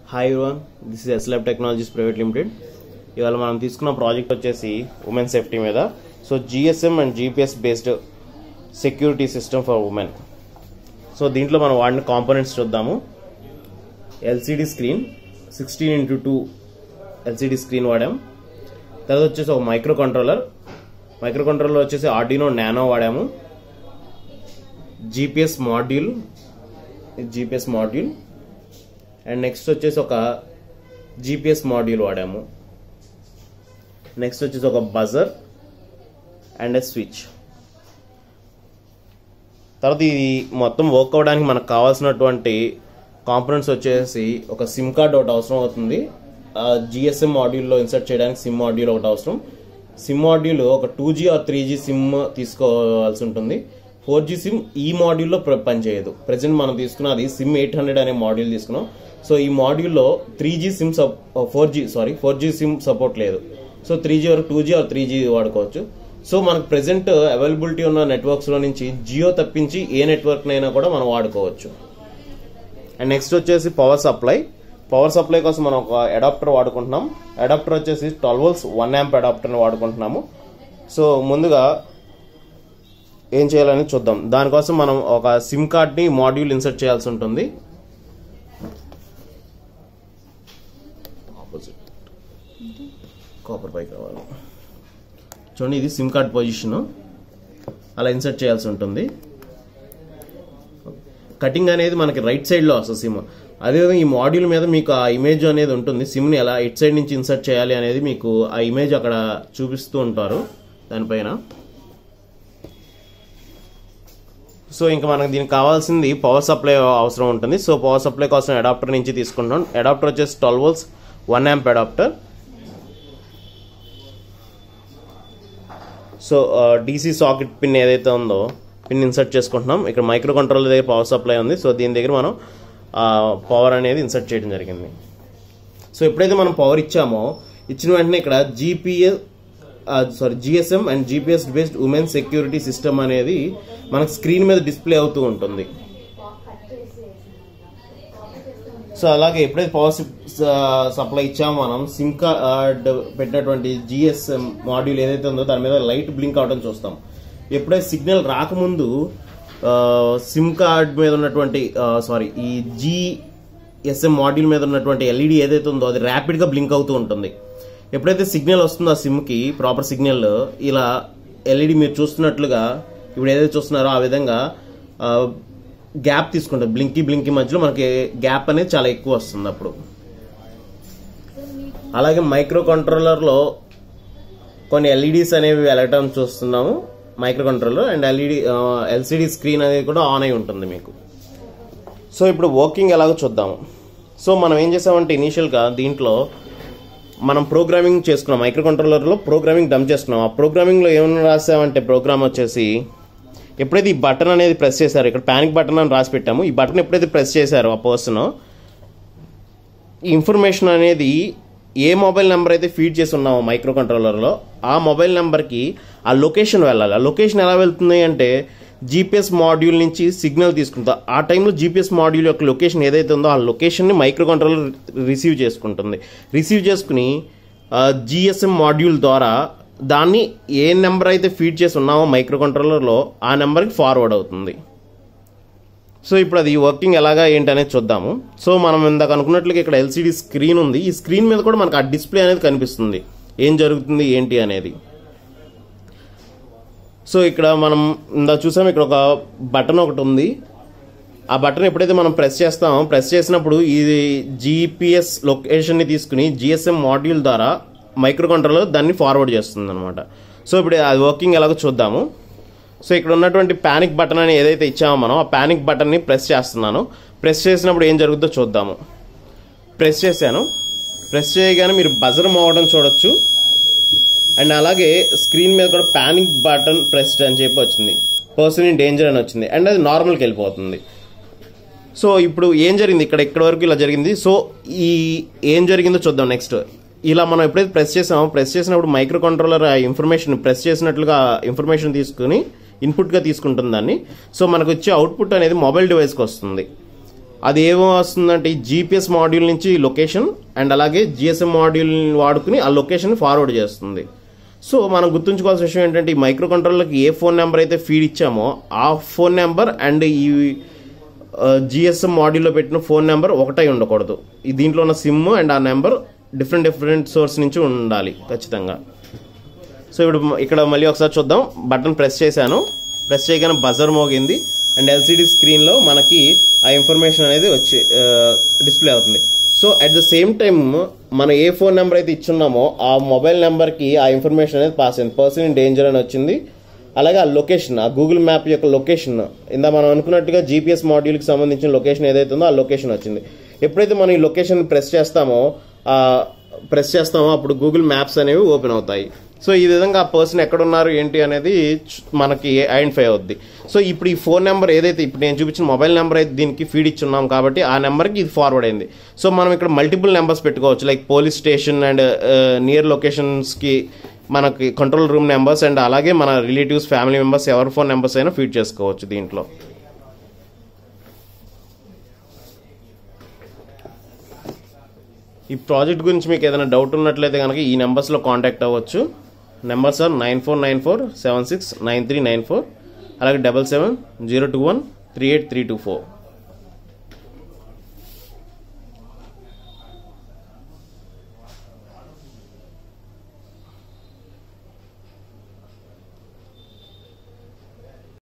hi one this is ఎస్లాబ్ technologies private limited ఇవాళ మనం తీసుకున్న ప్రాజెక్ట్ వచ్చేసి ఉమెన్ సేఫ్టీ మీద so GSM and GPS based security system for women so దీంట్లో మనం వాడిన కాంపోనెంట్స్ చూద్దాము LCD screen sixteen into two LCD screen వాడాం తర్వాత వచ్చేసి ఒక మైక్రో కంట్రోలర్ మైక్రో కంట్రోలర్ వచ్చేసి ఆర్డినో నానో వాడాము GPS module GPS module and next వచ్చేసి ఒక జీపీఎస్ మాడ్యూల్ వాడాము నెక్స్ట్ వచ్చేసి ఒక బజర్ అండ్ ఎ స్విచ్ తర్వాత ఇది మొత్తం వర్క్ అవడానికి మనకు కావాల్సినటువంటి కాంపోనెంట్స్ వచ్చేసి ఒక సిమ్ కార్డ్ ఒకటి అవసరం అవుతుంది జిఎస్ఎం మాడ్యూల్లో ఇన్సర్ట్ చేయడానికి సిమ్ మాడ్యూల్ ఒకటి అవసరం సిమ్ మాడ్యూల్ ఒక two G or three G SIM తీసుకోవాల్సి ఉంటుంది ఫోర్ జీ సిమ్ ఈ మాడ్యూల్లో ప్ర- పనిచేయదు ప్రజెంట్ మనం తీసుకున్నది సిమ్ ఎయిట్ హండ్రెడ్ అనే మాడ్యూల్ తీసుకున్నాం సో ఈ మాడ్యూల్లో three G SIM sup four G sorry four G SIM support లేదు సో త్రీ జీ వరకు two G or three G వాడుకోవచ్చు సో మనకు ప్రెసెంట్ అవైలబిలిటీ ఉన్న నెట్వర్క్స్ లో నుంచి జియో తప్పించి ఏ నెట్వర్క్ నైనా కూడా మనం వాడుకోవచ్చు అండ్ నెక్స్ట్ వచ్చేసి పవర్ సప్లై పవర్ సప్లై కోసం మనం ఒక అడాప్టర్ వాడుకుంటున్నాం అడాప్టర్ వచ్చేసి ట్వెల్వ్ వోల్స్ వన్ యాంప్ అడాప్టర్ని వాడుకుంటున్నాము సో ముందుగా ఏం చేయాలని చూద్దాం దానికోసం మనం ఒక సిమ్ కార్డ్ని మాడ్యూల్ ఇన్సర్ట్ చేయాల్సి ఉంటుంది ఆపోజిట్ కాపర్ పైకి రావాలి చూడండి ఇది సిమ్ కార్డ్ పొజిషన్ అలా ఇన్సర్ట్ చేయాల్సి ఉంటుంది కటింగ్ అనేది మనకి రైట్ సైడ్లో వస్తుంది సిమ్ అదేవిధంగా ఈ మాడ్యూల్ మీద మీకు ఆ ఇమేజ్ అనేది ఉంటుంది సిమ్ని ఎలా ఇట్ సైడ్ నుంచి ఇన్సర్ట్ చేయాలి అనేది మీకు ఆ ఇమేజ్ అక్కడ చూపిస్తూ ఉంటారు దానిపైన సో ఇంకా మనకు దీనికి కావాల్సింది పవర్ సప్లై అవసరం ఉంటుంది సో పవర్ సప్లై కోసం అడాప్టర్ నుంచి తీసుకుంటాం అడాప్టర్ వచ్చేసి twelve volts one amp adapter so DC socket pin ఏదైతే ఉందో పిన్ ఇన్సర్ట్ చేసుకుంటున్నాం ఇక్కడ మైక్రో కంట్రోలర్ దగ్గర పవర్ సప్లై ఉంది సో దీని దగ్గర మనం పవర్ అనేది ఇన్సర్ట్ చేయడం జరిగింది సో ఎప్పుడైతే మనం పవర్ ఇచ్చామో ఇచ్చిన వెంటనే ఇక్కడ GPS sorry GSM and GPS based women security system అనేది మనకు స్క్రీన్ మీద డిస్ప్లే అవుతూ ఉంటుంది సో అలాగే ఎప్పుడైతే పవర్ సప్లై ఇచ్చామో మనం సిమ్ కార్డ్ పెట్టినటువంటి జిఎస్ఎం మాడ్యూల్ ఏదైతే ఉందో దాని మీద లైట్ బ్లింక్ అవడం చూస్తాం ఎప్పుడైతే సిగ్నల్ రాకముందు సిమ్ కార్డ్ మీద ఉన్నటువంటి సారీ ఈ జిఎస్ఎం మాడ్యూల్ మీద ఉన్నటువంటి ఎల్ఈడి ఏదైతే ఉందో అది ర్యాపిడ్గా బ్లింక్ అవుతూ ఉంటుంది ఎప్పుడైతే సిగ్నల్ వస్తుందో ఆ సిమ్కి ప్రాపర్ సిగ్నల్ ఇలా ఎల్ఈడి మీరు చూస్తున్నట్లుగా ఇప్పుడు ఏదైతే చూస్తున్నారో ఆ విధంగా గ్యాప్ తీసుకుంటుంది బ్లింకీ బ్లింకీ మధ్యలో మనకి గ్యాప్ అనేది చాలా ఎక్కువ వస్తుంది అప్పుడు అలాగే మైక్రో కంట్రోలర్లో కొన్ని ఎల్ఈడీస్ అనేవి వెళ్ళటం చూస్తున్నాము micro controller and LED LCD screen అనేది కూడా ఆన్ అయి ఉంటుంది మీకు సో ఇప్పుడు వర్కింగ్ ఎలాగో చూద్దాము సో మనం ఏం చేసామంటే ఇనీషియల్గా దీంట్లో మనం ప్రోగ్రామింగ్ చేసుకున్నాం మైక్రో కంట్రోలర్లో ప్రోగ్రామింగ్ డమ్ చేసుకున్నాం ఆ ప్రోగ్రామింగ్లో ఏమైనా రాసామంటే ప్రోగ్రామ్ వచ్చేసి ఎప్పుడైతే ఈ బటన్ అనేది ప్రెస్ చేశారో ఇక్కడ పానిక్ బటన్ అని రాసి పెట్టాము ఈ బటన్ ఎప్పుడైతే ప్రెస్ చేశారో ఆ పర్సన్ ఈ ఇన్ఫర్మేషన్ అనేది ఏ మొబైల్ నెంబర్ అయితే ఫీడ్ చేసి ఉన్నామో మైక్రో కంట్రోలర్లో ఆ మొబైల్ నెంబర్కి ఆ లొకేషన్ వెళ్ళాలి ఆ లొకేషన్ ఎలా వెళ్తుంది అంటే జీపీఎస్ మాడ్యూల్ నుంచి సిగ్నల్ తీసుకుంటా ఆ టైంలో జీపీఎస్ మాడ్యూల్ యొక్క లొకేషన్ ఏదైతే ఉందో ఆ లొకేషన్ని మైక్రో కంట్రోలర్ రిసీవ్ చేసుకుంటుంది రిసీవ్ చేసుకుని జిఎస్ఎం మాడ్యూల్ ద్వారా దాన్ని ఏ నెంబర్ అయితే ఫీడ్ చేసి ఉన్నామో మైక్రో కంట్రోలర్లో ఆ నెంబర్కి ఫార్వర్డ్ అవుతుంది సో ఇప్పుడు అది వర్కింగ్ ఎలాగా ఏంటి అనేది చూద్దాము సో మనం ఇందాక అనుకున్నట్లుగా ఇక్కడ ఎల్సిడి స్క్రీన్ ఉంది ఈ స్క్రీన్ మీద కూడా మనకు ఆ డిస్ప్లే అనేది కనిపిస్తుంది ఏం జరుగుతుంది ఏంటి అనేది సో ఇక్కడ మనం ఇందా చూసాం ఇక్కడ ఒక బటన్ ఒకటి ఉంది ఆ బటన్ ఎప్పుడైతే మనం ప్రెస్ చేస్తామో ప్రెస్ చేసినప్పుడు ఇది జీపీఎస్ లొకేషన్ని తీసుకుని జిఎస్ఎం మాడ్యూల్ ద్వారా మైక్రో కంట్రోలర్ దాన్ని ఫార్వర్డ్ చేస్తుంది అనమాట సో ఇప్పుడు అది వర్కింగ్ ఎలాగో చూద్దాము సో ఇక్కడ ఉన్నటువంటి పానిక్ బటన్ అని ఏదైతే ఇచ్చామో మనం ఆ పానిక్ బటన్ని ప్రెస్ చేస్తున్నాను ప్రెస్ చేసినప్పుడు ఏం జరుగుతుందో చూద్దాము ప్రెస్ చేశాను ప్రెస్ చేయగానే మీరు బజర్ మోవడం చూడొచ్చు అండ్ అలాగే స్క్రీన్ మీద కూడా పానిక్ బటన్ ప్రెస్డ్ అని చెప్పి వచ్చింది పర్సన్ ఇన్ డేంజర్ అని వచ్చింది అండ్ అది నార్మల్కి వెళ్ళిపోతుంది సో ఇప్పుడు ఏం జరిగింది ఇక్కడ ఇక్కడ వరకు ఇలా జరిగింది సో ఈ ఏం జరిగిందో చూద్దాం నెక్స్ట్ ఇలా మనం ఎప్పుడైతే ప్రెస్ చేసామో ప్రెస్ చేసినప్పుడు మైక్రో కంట్రోలర్ ఆ ఇన్ఫర్మేషన్ ప్రెస్ చేసినట్లుగా ఇన్ఫర్మేషన్ తీసుకుని ఇన్పుట్గా తీసుకుంటుంది దాన్ని సో మనకు వచ్చే అవుట్పుట్ అనేది మొబైల్ డివైస్కి వస్తుంది అది ఏమో వస్తుందంటే ఈ జీపీఎస్ మాడ్యూల్ నుంచి లొకేషన్ అండ్ అలాగే జిఎస్ఎం మాడ్యూల్ వాడుకుని ఆ లొకేషన్ ఫార్వర్డ్ చేస్తుంది సో మనం గుర్తుంచుకోవాల్సిన విషయం ఏంటంటే ఈ మైక్రో కంట్రోలర్కి ఏ ఫోన్ నెంబర్ అయితే ఫీడ్ ఇచ్చామో ఆ ఫోన్ నెంబర్ అండ్ ఈ జిఎస్ఎం మాడ్యూల్లో పెట్టిన ఫోన్ నెంబర్ ఒకటై ఉండకూడదు ఈ దీంట్లో ఉన్న సిమ్ అండ్ ఆ నెంబర్ డిఫరెంట్ డిఫరెంట్ సోర్స్ నుంచి ఉండాలి ఖచ్చితంగా సో ఇప్పుడు మ- ఇక్కడ మళ్ళీ ఒకసారి చూద్దాం బటన్ ప్రెస్ చేశాను ప్రెస్ చేయగానే బజర్ మోగింది అండ్ ఎల్సిడి స్క్రీన్లో మనకి ఆ ఇన్ఫర్మేషన్ అనేది వచ్చి డిస్ప్లే అవుతుంది so at the same time మనం ఏ ఫోన్ నెంబర్ అయితే ఇచ్చున్నామో ఆ మొబైల్ నెంబర్కి ఆ ఇన్ఫర్మేషన్ అనేది పాస్ అయింది పర్సన్ ఇన్ డేంజర్ అని వచ్చింది అలాగే ఆ లొకేషన్ ఆ గూగుల్ మ్యాప్ యొక్క లొకేషన్ ఇందా మనం అనుకున్నట్టుగా జీపీఎస్ మాడ్యూల్కి సంబంధించిన లొకేషన్ ఏదైతే ఉందో ఆ లొకేషన్ వచ్చింది ఎప్పుడైతే మనం ఈ లొకేషన్ ప్రెస్ చేస్తామో ఆ ప్రెస్ చేస్తామో అప్పుడు గూగుల్ మ్యాప్స్ అనేవి ఓపెన్ అవుతాయి సో ఈ విధంగా ఆ పర్సన్ ఎక్కడ ఉన్నారు ఏంటి అనేది చు- మనకి ఐడెంటిఫై అవుద్ది సో ఇప్పుడు ఈ ఫోన్ నెంబర్ ఏదైతే ఇప్పుడు నేను చూపించిన మొబైల్ నెంబర్ అయితే దీనికి ఫీడ్ ఇచ్చున్నాం కాబట్టి ఆ నెంబర్కి ఇది ఫార్వర్డ్ అయింది సో మనం ఇక్కడ మల్టిపుల్ నెంబర్స్ పెట్టుకోవచ్చు like police station and near లొకేషన్స్కి మనకి కంట్రోల్ రూమ్ నెంబర్స్ అండ్ అలాగే మన రిలేటివ్స్ ఫ్యామిలీ మెంబర్స్ ఎవరి ఫోన్ నెంబర్స్ అయినా ఫీడ్ చేసుకోవచ్చు దీంట్లో ఈ ప్రాజెక్ట్ గురించి మీకు ఏదైనా డౌట్ ఉన్నట్లయితే కనుక ఈ నెంబర్స్లో కాంటాక్ట్ అవ్వచ్చు numbers or nine four nine four seven six nine three nine four అలాగే double seven zero two one three eight three two four